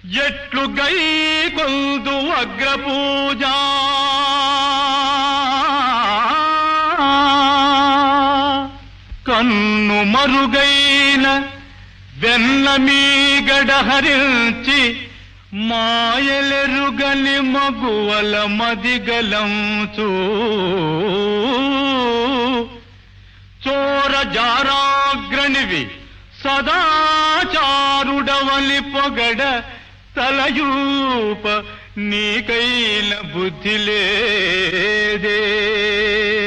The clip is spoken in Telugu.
ఎట్లు గై కొందు అగ్రపూజ కన్ను మరుగైన వెన్న మీగడ హరించి మాయలెరుగని మగువల మదిగలంచు చోర జారాగ్రణివి సదాచారుడవలి పొగడ తలయూప నీకైన బుద్ధి లేదే